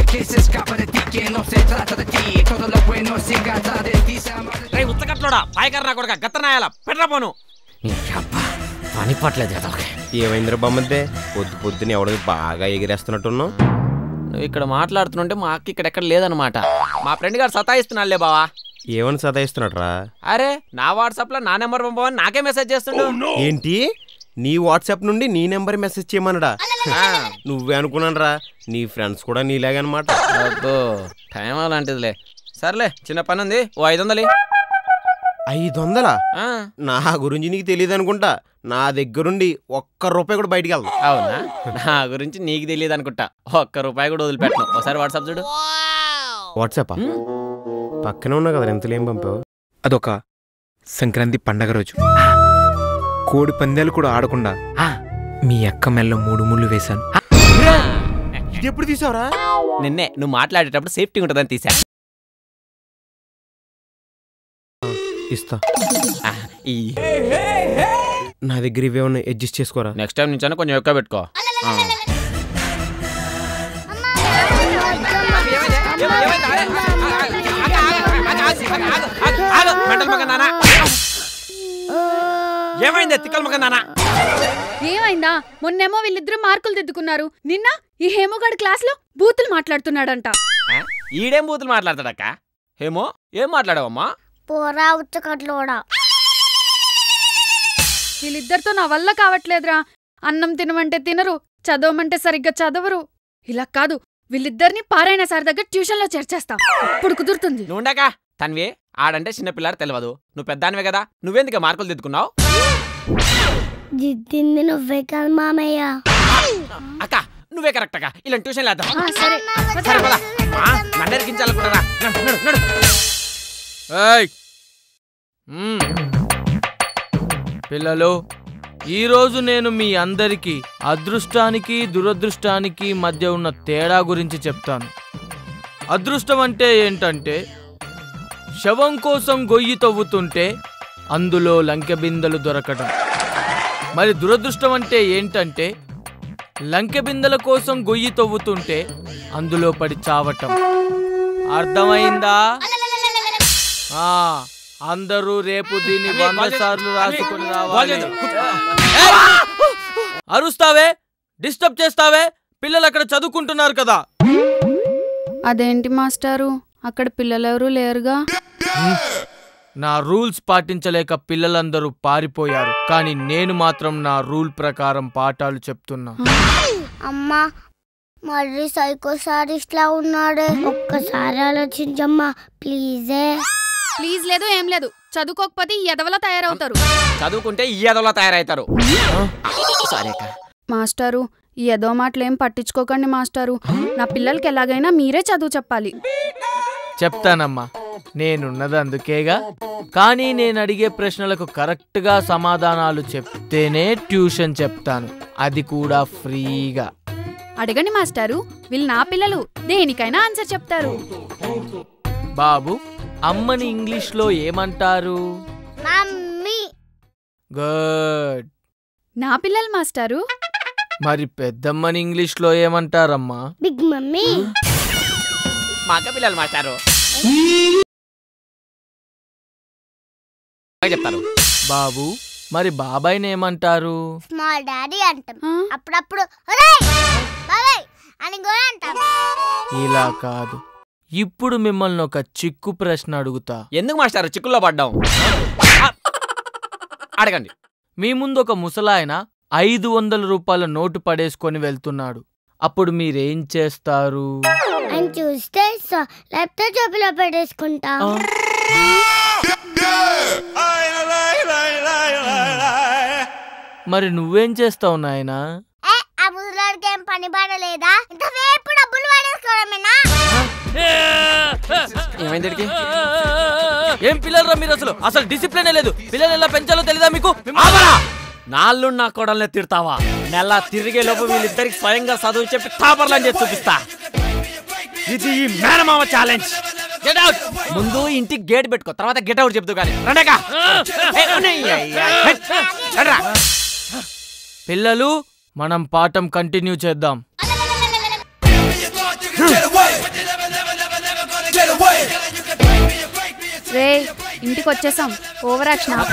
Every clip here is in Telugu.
que se escapa de ti, que no se trata de ti. Todo lo bueno se gasta de ti, se ama de రే ఉత్తకట్లోడా పాయకర్ నా కొడుక గత్తనాయాల పెట్రా పోను పని పట్టలేదు ఏదో ఏమైందిరా బొమ్మద్దే పొద్దు పొద్దున ఎవడో బాగా ఎగిరేస్తున్నట్టున్నావు నువ్వు ఇక్కడ మాట్లాడుతుంటే మా అక్క ఇక్కడ ఎక్కడ లేదనమాట మా ఫ్రెండ్ గారు సతాయిస్తున్నాడులే బావా ఏమని సతాయిస్తున్నాడు రా అరే నా వాట్సాప్ లో నా నెంబర్ పంపవని నాకే మెసేజ్ చేస్తుండు ఏంటి నీ వాట్సాప్ నుండి నీ నెంబర్ మెసేజ్ చేయమనడా ఆ, నువ్వే అనుకున్నాను రా నీ ఫ్రెండ్స్ కూడా నీలాగనమాట అబ్బో టైం అలాంటిదిలే సర్లే చిన్న పని ఉంది ఓ ఐదు వందలు ఇయ్యి. ఐదు వందలా ఆ, నా గురించి నీకు తెలియదు అనుకుంటా నా దగ్గరుండి ఒక్క రూపాయి కూడా బయటికి వెళ్దాం అవునా నా గురించి నీకు తెలియదు అనుకుంటా ఒక్క రూపాయి కూడా వదిలిపెట్టను ఒకసారి వాట్సాప్ చూడు వాట్సాప్ పక్కనే ఉన్నా కదా ఎంతలో ఏం పంపావు అదొక సంక్రాంతి పండగ రోజు కోడి పందాలు కూడా ఆడకుండా మీ అక్క మెల్ల మూడు ముళ్ళు వేశాను ఇది ఎప్పుడు తీసావరా నిన్నే నువ్వు మాట్లాడేటప్పుడు సేఫ్టీ ఉంటుందని తీసా ఇస్తా ఆ, ఈ నా దగ్గర ఇవే ఉన్నాయి అడ్జస్ట్ చేసుకోరా నెక్స్ట్ టైం నుంచి కొంచెం ఎక్కువ పెట్టుకో ఆ. ఆగు, మెంటల్ మగ నాన్న. ఏమైంది తిక్కల మగ నాన్న ఏమైందా మొన్నేమో వీళ్ళిద్దరూ మార్కులు దిద్దుకున్నారు నిన్న ఈ హేమోగాడి క్లాస్ లో బూతులు మాట్లాడుతున్నాడంట ఆ? ఈడేం బూతులు మాట్లాడతాడక్క ఏమో ఏం మాట్లాడావమ్మా పోరా ఉచ్చకట్లోడా వీళ్ళిద్దరితో నా వల్ల కావట్లేదురా అన్నం తినమంటే తినరు చదవమంటే సరిగ్గా చదవరు ఇలా కాదు వీళ్ళిద్దరిని పారాయణ సార్ దగ్గర ట్యూషన్లో చేర్చేస్తా ఇప్పుడు కుదురుతుంది నువ్వు ఉండక తన్వి ఆడంటే చిన్న పిల్లాడు తెలియదు నువ్వు పెద్దానివే కదా నువ్వెందుకు మార్కులు దిద్దుకున్నావు దిద్దింది నువ్వే కదా మామయ్య అక్క నువ్వే కరెక్ట్ అక్క ఇలా ట్యూషన్ లేద్దాం ఆ, సరే సరే పద ఆ, నన్ను ఎరికించాలనుకుంటారా నడు నడు నడు ఏయ్ మ్మ్. పిల్లలు ఈరోజు నేను మీ అందరికీ అదృష్టానికి దురదృష్టానికి మధ్య ఉన్న తేడా గురించి చెప్తాను అదృష్టం అంటే ఏంటంటే శవం కోసం గొయ్యి తవ్వుతుంటే అందులో లంకె బిందెలు దొరకటం మరి దురదృష్టం అంటే ఏంటంటే లంకె బిందెల కోసం గొయ్యి తవ్వుతుంటే అందులో పడి చావటం అర్థమైందా ఆ అందరూ రేపు దీన్ని అన్వి, వంద కాల్ చేయి. సార్లు రాసుకుని అన్వి, రావాలి కాల్ చేయి. కూర్చో. ఏయ్! అరుస్తావే డిస్టర్బ్ చేస్తావే పిల్లలు అక్కడ చదువుకుంటున్నారు కదా అదేంటి మాస్టారు అక్కడ పిల్లలెవరూ లేరుగా నా రూల్స్ పాటించలేక పిల్లలందరూ పారిపోయారు కానీ నేను మాత్రం నా రూల్ ప్రకారం పాఠాలు చెప్తున్నా అమ్మా మళ్ళీ సైకో సారిస్లా ఉన్నాడే ఒక్కసారి ఆలోచించమ్మా ప్లీజే ప్లీజ్ లేదు ఏం లేదు చదువుకోకపోతే ఈ ఎదవలా తయారవుతారు చదువుకుంటే ఈ ఎదవలా తయారవుతారు సరే అక్క మాస్టారు ఈ ఎదో మాటలేం పట్టించుకోకండి మాస్టారు నా పిల్లలకి ఎలాగైనా మీరే చదువు చెప్పాలి చెప్తానమ్మా నేనున్నది అందుకేగా కానీ నేను అడిగే ప్రశ్నలకు కరెక్ట్గా సమాధానాలు చెప్తేనే ట్యూషన్ చెప్తాను అది కూడా ఫ్రీగా అడగండి మాస్టారు వీళ్ళు నా పిల్లలు దేనికైనా ఆన్సర్ చెప్తారు బాబు అమ్మని ఇంగ్లీష్లో ఏమంటారు మమ్మీ గుడ్ నా పిల్లలు మాస్టారు మరి పెద్దమ్మని ఇంగ్లీష్లో ఏమంటారమ్మా బిగ్ మమ్మీ మా అక్క పిల్లలు మాస్టారు బాగా చెప్తారు బాబు మరి బాబాయ్ని ఏమంటారు స్మాల్ డాడీ అంటాం ఆ? అప్పుడప్పుడు ఒరేయ్ బాబాయ్ అని కూడా అంటాం ఇలా కాదు ఇప్పుడు మిమ్మల్ని ఒక చిక్కు ప్రశ్న అడుగుతా ఎందుకు మాస్టారు చిక్కుల్లో పడ్డాం ఆ, అడగండి మీ ముందు ఒక ముసలాయన ఐదు వందల రూపాయల నోటు పడేసుకొని వెళ్తున్నాడు అప్పుడు మీరేం చేస్తారు అని చూస్తే స- లేకపోతే జోబులో పెట్టేసుకుంటా మరి నువ్వేం చేస్తావు నాయనా ఏ ఆ ముసలాడికి ఏం పని పడలేదా ఇంతసేపు డబ్బులు పడేసుకోవడమేనా ఏమైంది వీడికి? ఏం పిల్లలరా మీరు అసలు అసలు డిసిప్లినే లేదు పిల్లలు ఎలా పెంచాలో తెలీదా మీకు ఆపరా! నాళ్ళు నా కొడల్ని తిడతావా నెల తిరిగే లోపు వీళ్ళిద్దరికి స్వయంగా చదువు చెప్పి టాపర్లని చెప్పి చూపిస్తా ఇది ఈ మేనమామ ఛాలెంజ్ గెట్ అవుట్ ముందు ఇంటికి గేట్ పెట్టుకో తర్వాత గెట్ అవుట్ చెప్తూ కానీ రండేకా పిల్లలు మనం పాఠం కంటిన్యూ చేద్దాం ఇంటికి వచ్చేసాం ఓవర్ యాక్షన్ ఆపు.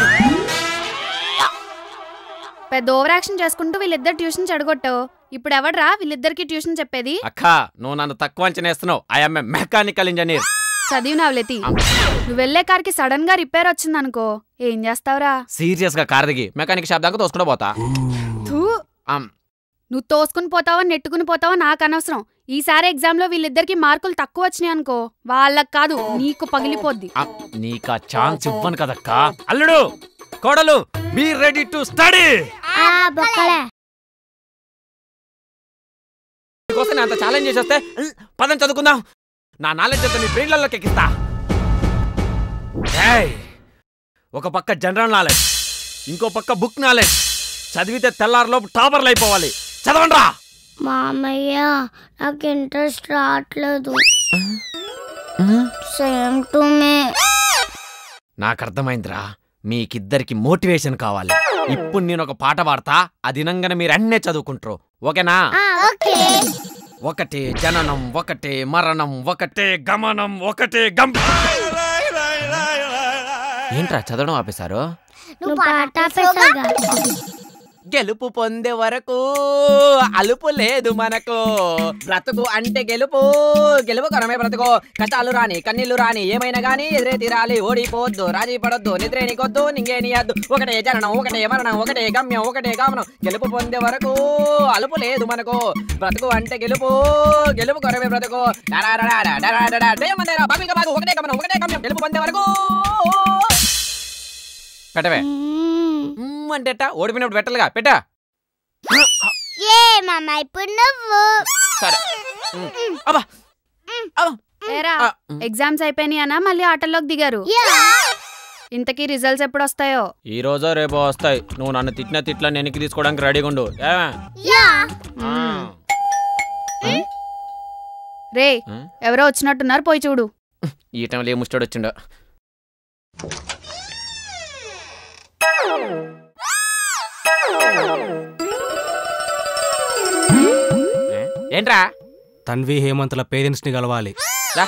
పెద్ద ఓవర్ యాక్షన్ చేసుకుంటూ వీళ్ళిద్దరు ట్యూషన్ చెడగొట్టావు ఇప్పుడు ఎవడ్రా వీళ్ళిద్దరికి ట్యూషన్ చెప్పేది అక్క నువ్వు నన్ను తక్కువ అంచనేస్తున్నావు ఐఎమ్ ఏ మెకానికల్ ఇంజనీర్ చదివినావు లెతి నువ్వు వెళ్ళే కార్కి సడన్ గా రిపేర్ వచ్చిందనుకో ఏం చేస్తావురా సీరియస్ గా కార్ దిగి మెకానిక్ షాప్ దాకా తోసుకుంటూ పోతా థూ ఆమ్, నువ్వు తోసుకుని పోతావా నెట్టుకుని పోతావా నాకు అనవసరం ఈసారి ఎగ్జామ్ లో వీళ్ళిద్దరికి మార్కులు తక్కువ వచ్చినాయి అనుకో వాళ్ళకి కాదు నీకు పగిలిపోద్ది ఆమ్, నీకు ఆ ఛాన్స్ ఇవ్వను కదక్క అల్లుడు కోడలు బీ రెడీ టు స్టడీ ఆ బొక్కలే కోసం నేను అంత ఛాలెంజ్ చేసి వస్తే "ఉమ్, పదం చదువుకుందాం నా నాలెడ్జ్ అంతా నీ బ్రెయిన్లలోకి ఎక్కిస్తా ఏయ్, ఒక పక్క జనరల్ నాలెడ్జ్ ఇంకో పక్క బుక్ నాలెడ్జ్ చదివితే తెల్లారిలోపు టాపర్లు అయిపోవాలి చదవండ్రా మామయ్య నాకు ఇంట్రెస్ట్ రావట్లేదు సేమ్ టు మే నాకు అర్థమైందిరా మీకిద్దరికి మోటివేషన్ కావాలి ఇప్పుడు నేను ఒక పాట పాడతా అది వినంగానే మీరు అన్నే చదువుకుంటారు ఓకేనా ఓకే ఒకటే జననం ఒకటే మరణం ఒకటే గమనం ఒకటే గం ఏంట్రా చదవడం ఆపేశారు నువ్వు పాట ఆపేసావుగా. గెలుపు పొందే వరకు అలుపు లేదు మనకు బ్రతుకు అంటే గెలుపు గెలుపు కొరమే బ్రతుకు కష్టాలు రాని కన్నీళ్లు రాని ఏమైనా గానీ ఎదురే తీరాలి ఓడిపోవద్దు రాజీ పడొద్దు నిద్రే నీకొద్దు నింగే నీయద్దు ఒకటే జననం ఒకటే మరణం ఒకటే గమ్యం ఒకటే గమనం గెలుపు పొందే వరకు అలుపు లేదు మనకు బ్రతుకు అంటే గెలుపు గెలుపు కొరమే బ్రతుకు డరాడడా, డరాడడా, డేమందేరా, బాబిక బాగు, ఒకటే గమనం ఒకటే గమ్యం గెలుపు పొందే వరకు పెట్టవే మ్మ్. మ్మ్ అంటేట ఓడిపోయినప్పుడు పెట్టాలిగా పెట్టా ఏ మామ ఇప్పుడు నువ్వు సరే మ్మ్. అబ్బా అబ్బా ఏరా ఆ, మ్మ్. ఎగ్జామ్స్ అయిపోయినాయి అనా మళ్ళీ ఆటల్లోకి దిగారు యా ఇంతకీ రిజల్ట్స్ ఎప్పుడు వస్తాయో ఈ రోజో రేపో వస్తాయి నువ్వు నన్ను తిట్టిన తిట్ల వెనక్కి తీసుకోవడానికి రెడీగా ఉండు ఏమే? యా ఆ. రే ఆ? ఎవరో వచ్చినట్టున్నారు పోయి చూడు ఈ టైంలో ఏ ముస్టాడు వచ్చిండో ఏ? ఏంట్రా తన్వి హేమంత్ల పేరెంట్స్ ని కలవాలి రా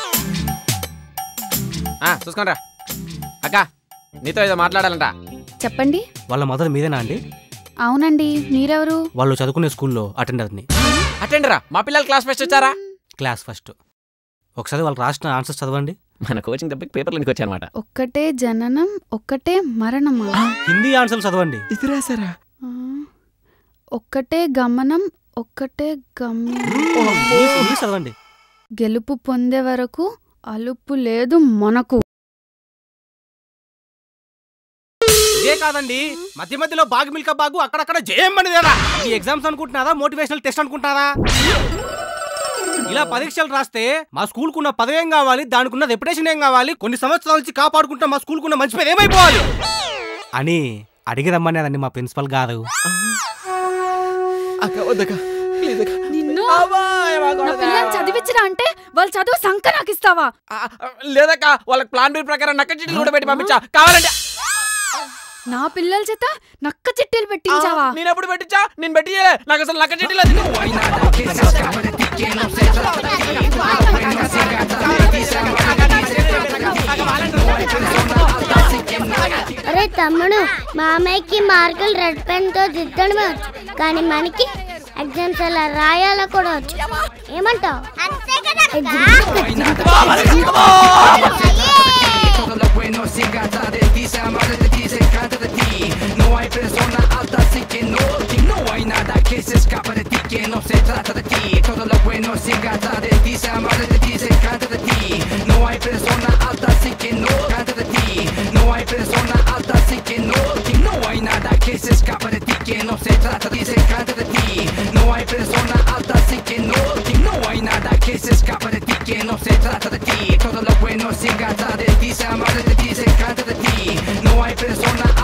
ఆ, చూసుకోనరా అక్క నీతో ఏదో మాట్లాడాలంట చెప్పండి వాళ్ళ మదర్ మీదేనా అండి అవునండి మీరెవరు వాళ్ళు చదువుకునే స్కూల్లో అటెండర్ని అటెండరా మా పిల్లలు క్లాస్ ఫస్ట్ వచ్చారా క్లాస్ ఫస్ట్ ఒకసారి వాళ్ళు రాసిన ఆన్సర్స్ చదవండి మన కోచింగ్ దెబ్బకి పేపర్లు ఎందుకు వచ్చాయన్నమాట ఒక్కటే జననం ఒక్కటే మరణమా హిందీ ఆన్సర్లు చదవండి ఇది రాసారా ఆ, ఒక్కటే గమనం ఒక్కటే గమ్యం ఇంగ్లీష్ ఇంగ్లీష్ చదవండి గెలుపు పొందే వరకు అలుపు లేదు మనకు ఇదే కాదండి మధ్య మధ్యలో బాగు మిల్క బాగు అక్కడక్కడ జయమనిదేనా ఈ ఎగ్జామ్స్ అనుకుంటున్నారా మోటివేషనల్ టెస్ట్ అనుకుంటారా ఇలా పరీక్షలు రాస్తే మా స్కూల్ కున్న పదవి ఏం కావాలి దానికి ఉన్న రెప్యుటేషన్ ఏం కావాలి కొన్ని సంవత్సరాల నుంచి కాపాడుకుంటా మా స్కూల్ కున్న మంచి పేరు ఏమైపోవాలి అని అడిగి రమ్మనేదండి మా ప్రిన్సిపల్ గారు అక్క వద్దక్క ప్లీజ్ అక్క నిన్ను నా పిల్లని చదివించరా అంటే వాళ్ళు చదువు సంక నాకు ఇస్తావా ఆ, ఆ, లేదక్క వాళ్ళకి ప్లాన్ బి ప్రకారం నక్క చీటీలు కూడా పెట్టి పంపించా కావాలంటే నా పిల్లల చేత నక్క చిట్టీలు పెట్టించావా నేను ఎప్పుడు పెట్టించా నేను పెట్టి నాకు అసలు నక్క చీటీలు అది అరే తమ్ముడు మామయ్యకి మార్కులు రెడ్ పెన్ తో దిద్దడమే వచ్చు కానీ మనకి ఎగ్జామ్స్ ఎలా రాయాలో కూడా వచ్చు ఏమంటావు Todo lo bueno se gasta de ti, se amable de ti, se encanta de ti. No hay persona alta, así que no, que no hay nada que se escapa de ti, que no se trata de ti. Todo lo bueno se gasta de ti, se amable de ti, se encanta de ti. No hay persona alta, así que no, canta de ti. No hay persona alta, así que no, que no hay nada que se escapa de ti, que no se trata de ti, se encanta de ti. No hay persona alta, así que no, que no hay nada que se escapa de ti, que no se trata de ti. Todo lo bueno se gasta de ti, se amable de ti, se encanta de ti. No hay persona